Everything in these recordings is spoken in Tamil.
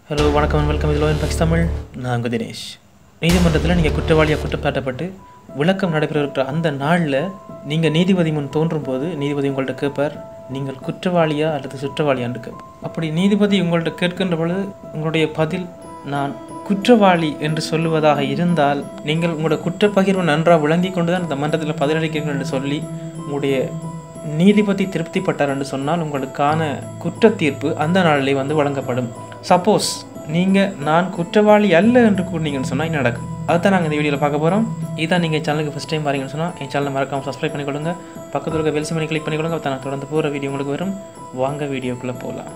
ஹலோ வணக்கம் வெல்கம் இது லோயன் பக்ஸ் தமிழ் நான் உங்கள் தினேஷ் நீதிமன்றத்தில் நீங்கள் குற்றவாளியாக குற்றச்சாட்டப்பட்டு விளக்கம் நடைபெற இருக்கிற அந்த நாளில் நீங்கள் நீதிபதி முன் தோன்றும் போது நீதிபதி உங்கள்கிட்ட கேட்பார் நீங்கள் குற்றவாளியா அல்லது சுற்றவாளியான்னு கேட்பார் அப்படி நீதிபதி உங்கள்கிட்ட கேட்கின்ற பொழுது உங்களுடைய பதில் நான் குற்றவாளி என்று சொல்லுவதாக இருந்தால் நீங்கள் உங்களோட குற்றப்பகிர்வு நன்றாக விளங்கி கொண்டு தான் இந்த மன்றத்தில் பதிலளிக்கிறீர்கள் என்று சொல்லி உங்களுடைய நீதிபதி திருப்திப்பட்டார் என்று சொன்னால் உங்களுக்கான குற்ற தீர்ப்பு அந்த நாளிலே வந்து வழங்கப்படும் சப்போஸ் நீங்கள் நான் குற்றவாளி அல்ல என்று கூறினீங்கன்னு சொன்னால் என்ன நடக்கும் அதுதான் நாங்கள் இந்த வீடியோவில் பார்க்க போகிறோம் இதான் நீங்கள் சேனலுக்கு ஃபஸ்ட் டைம் பாருங்கன்னு சொன்னால் என் சேனலை மறக்காமல் சப்ஸ்கிரைப் பண்ணிக்கொள்ளுங்க பக்கத்தில் இருக்க பெல் சிம்மனை கிளிக் பண்ணிக்கொள்ளுங்க அப்போ நான் தொடர்ந்து போகிற வீடியோ உங்களுக்கு வரும் வாங்க வீடியோக்குள்ளே போகலாம்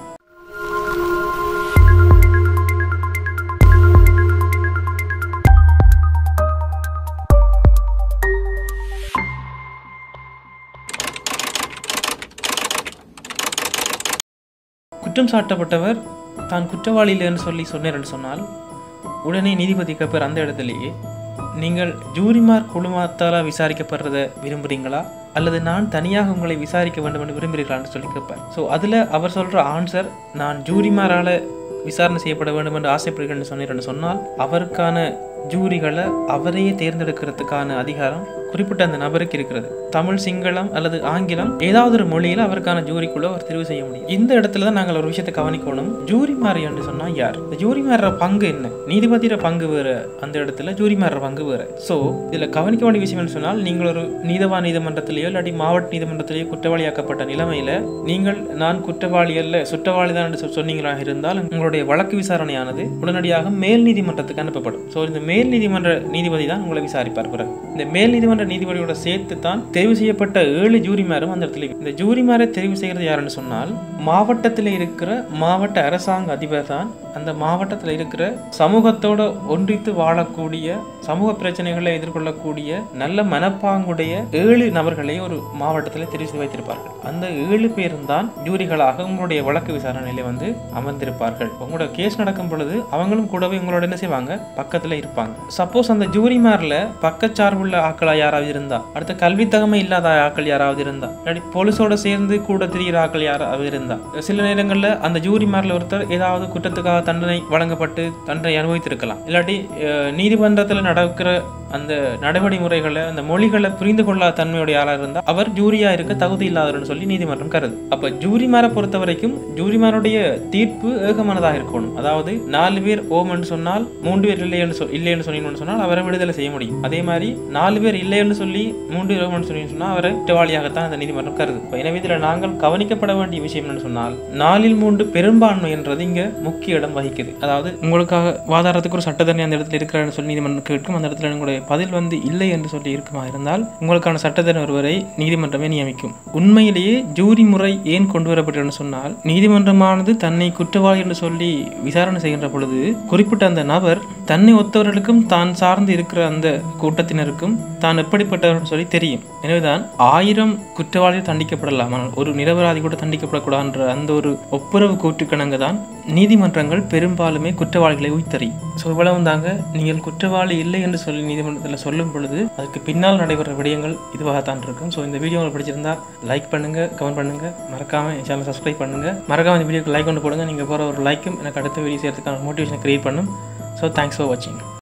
குற்றம் சாட்டப்பட்டவர் தான் குற்றவாளி இல்லைன்னு சொல்லி சொன்னார் என்று சொன்னால் உடனே நீதிபதி கேட்பார் அந்த இடத்துலையே நீங்கள் ஜூரிமார் குழுமத்தால் விசாரிக்கப்படுறத விரும்புகிறீங்களா அல்லது நான் தனியாக உங்களை விசாரிக்க வேண்டும் என்று விரும்புகிறீர்களான்னு சொல்லி கேட்பார் ஸோ அதில் அவர் சொல்கிற ஆன்சர் நான் ஜூரிமாரால் விசாரணை செய்யப்பட வேண்டும் என்று ஆசைப்படுகிறேன் சொன்னீர் சொன்னால் அவருக்கான ஜூரிகளை அவரையே தேர்ந்தெடுக்கிறதுக்கான அதிகாரம் குறிப்பிட்ட அந்த நபருக்கு இருக்கிறது தமிழ் சிங்களம் அல்லது ஆங்கிலம் ஏதாவது ஒரு மொழியில் அவருக்கான ஜூரிக்குள்ள அவர் தெரிவு செய்ய முடியும் இந்த இடத்துல தான் நாங்கள் ஒரு விஷயத்தை கவனிக்கணும் ஜூரிமார் என்று சொன்னால் யார் இந்த ஜூரிமார பங்கு என்ன நீதிபதியோட பங்கு வேறு அந்த இடத்துல ஜூரிமார பங்கு வேறு ஸோ இதில் கவனிக்க வேண்டிய விஷயம் என்ன சொன்னால் நீங்கள் ஒரு நீதவான் நீதிமன்றத்திலேயோ இல்லாட்டி மாவட்ட நீதிமன்றத்திலேயோ குற்றவாளியாக்கப்பட்ட நிலைமையில் நீங்கள் நான் குற்றவாளி அல்ல சுற்றவாளி தான் என்று சொன்னீங்களாக இருந்தால் உங்களுடைய வழக்கு விசாரணையானது உடனடியாக மேல் நீதிமன்றத்துக்கு அனுப்பப்படும் ஸோ இந்த மேல் நீதிமன்ற நீதிபதி தான் உங்களை விசாரிப்பார் பிறகு இந்த மேல் நீதிமன்ற நீதிபதியோட சேர்த்து தான் தெரிவு செய்யப்பட்ட ஏழு ஜூரிமாரும் அந்த இடத்துல இந்த ஜூரிமாரை தெரிவு செய்கிறது யாருன்னு சொன்னால் மாவட்டத்தில் இருக்கிற மாவட்ட அரசாங்க அதிபர் தான் அந்த மாவட்டத்தில் இருக்கிற சமூகத்தோட ஒன்றித்து வாழக்கூடிய சமூக பிரச்சனைகளை எதிர்கொள்ளக்கூடிய நல்ல மனப்பாங்குடைய ஏழு நபர்களை ஒரு மாவட்டத்தில் தெரிவு செய்து வைத்திருப்பார்கள் அந்த ஏழு பேரும் தான் ஜூரிகளாக உங்களுடைய வழக்கு விசாரணையில வந்து அமர்ந்திருப்பார்கள் உங்களோட கேஸ் நடக்கும் பொழுது அவங்களும் கூடவே உங்களோட என்ன செய்வாங்க பக்கத்தில் இருப்பாங்க சப்போஸ் அந்த ஜூரிமாரில் பக்கச்சார்புள்ள ஆக்களா யாராவது இருந்தா அடுத்த கல்வி தகமை இல்லாத ஆக்கள் யாராவது இருந்தா இல்லாட்டி போலீஸோட சேர்ந்து கூட திரிகிற ஆக்கள் யாராவது இருந்தா சில நேரங்களில் அந்த ஜூரிமாரில் ஒருத்தர் ஏதாவது குற்றத்துக்காக தண்டனை வழங்கப்பட்டு தண்டனை அனுபவித்திருக்கலாம் இல்லாட்டி நீதிமன்றத்தில் நடக்கிற அந்த நடைமுறைகளை அந்த மொழிகளை புரிந்து கொள்ளாத தன்மையுடைய ஆளாக இருந்தால் அவர் ஜூரியா இருக்க தகுதி இல்லாதவர்னு சொல்லி நீதிமன்றம் கருது அப்ப ஜூரிமாரை பொறுத்த வரைக்கும் ஜூரிமாருடைய தீர்ப்பு ஏகமானதாக இருக்கணும் அதாவது நாலு பேர் ஓம்னு சொன்னால் மூன்று பேர் இல்லைன்னு சொல் இல்லைன்னு சொன்னீங்கன்னு சொன்னால் அவரை விடுதலை செய்ய முடியும் அதே மாதிரி நாலு பேர் இல்லைன்னு சொல்லி மூன்று பேர் ஓமன்னு சொன்னீங்கன்னு சொன்னால் அவரை குற்றவாளியாகத்தான் அந்த நீதிமன்றம் கருது எனவே இதில் நாங்கள் கவனிக்கப்பட வேண்டிய விஷயம் என்னன்னு சொன்னால் நாலில் மூன்று பெரும்பான்மை என்றது இங்க முக்கிய இடம் வகிக்குது அதாவது உங்களுக்காக வாதாடுறதுக்கு ஒரு சட்டத்தரணி அந்த இடத்துல இருக்கிறான்னு சொல்லி நீதிமன்றம் கேட்கும் அந்த இடத்துல உங்களுடைய பதில் வந்து இல்லை என்று சொல்லி இருக்குமா இருந்தால் உங்களுக்கான சட்டத்தரணி ஒருவரை நீதிமன்றமே நியமிக்கும் உண்மையிலேயே ஜூரி முறை ஏன் கொண்டு வரப்பட்டதுன்னு சொன்னால் நீதிமன்றமானது தன்னை குற்றவாளி என்று சொல்லி விசாரணை செய்கின்ற பொழுது குறிப்பிட்ட அந்த நபர் தன்னை ஒத்தவர்களுக்கும் தான் சார்ந்து இருக்கிற அந்த கூட்டத்தினருக்கும் தான் எப்படிப்பட்டவர் சொல்லி தெரியும் எனவேதான் ஆயிரம் குற்றவாளிகள் தண்டிக்கப்படலாம் ஆனால் ஒரு நிரபராதி கூட தண்டிக்கப்படக்கூடாதுன்ற அந்த ஒரு ஒப்புரவு கூட்டுக்கணங்க தான் நீதிமன்றங்கள் பெரும்பாலுமே குற்றவாளிகளை உய்த்தறியும் ஸோ இவ்வளவு தாங்க நீங்கள் குற்றவாளி இல்லை என்று சொல்லி நீதிமன்றத்தில் சொல்லும் பொழுது அதுக்கு பின்னால் நடைபெற விடயங்கள் இதுவாகத்தான் இருக்கும் ஸோ இந்த வீடியோ உங்களுக்கு பிடிச்சிருந்தா லைக் பண்ணுங்க கமெண்ட் பண்ணுங்க மறக்காம என் சேனல் சப்ஸ்கிரைப் பண்ணுங்க மறக்காம இந்த வீடியோக்கு லைக் கொண்டு போடுங்க நீங்கள் போகிற ஒரு லைக்கும் எனக்கு அடுத்த வீடியோ செய்யறதுக்கான மோட்டிவேஷன் கிரியேட் பண்ணும் ஸோ தேங்க்ஸ் ஃபார் வாட்சிங்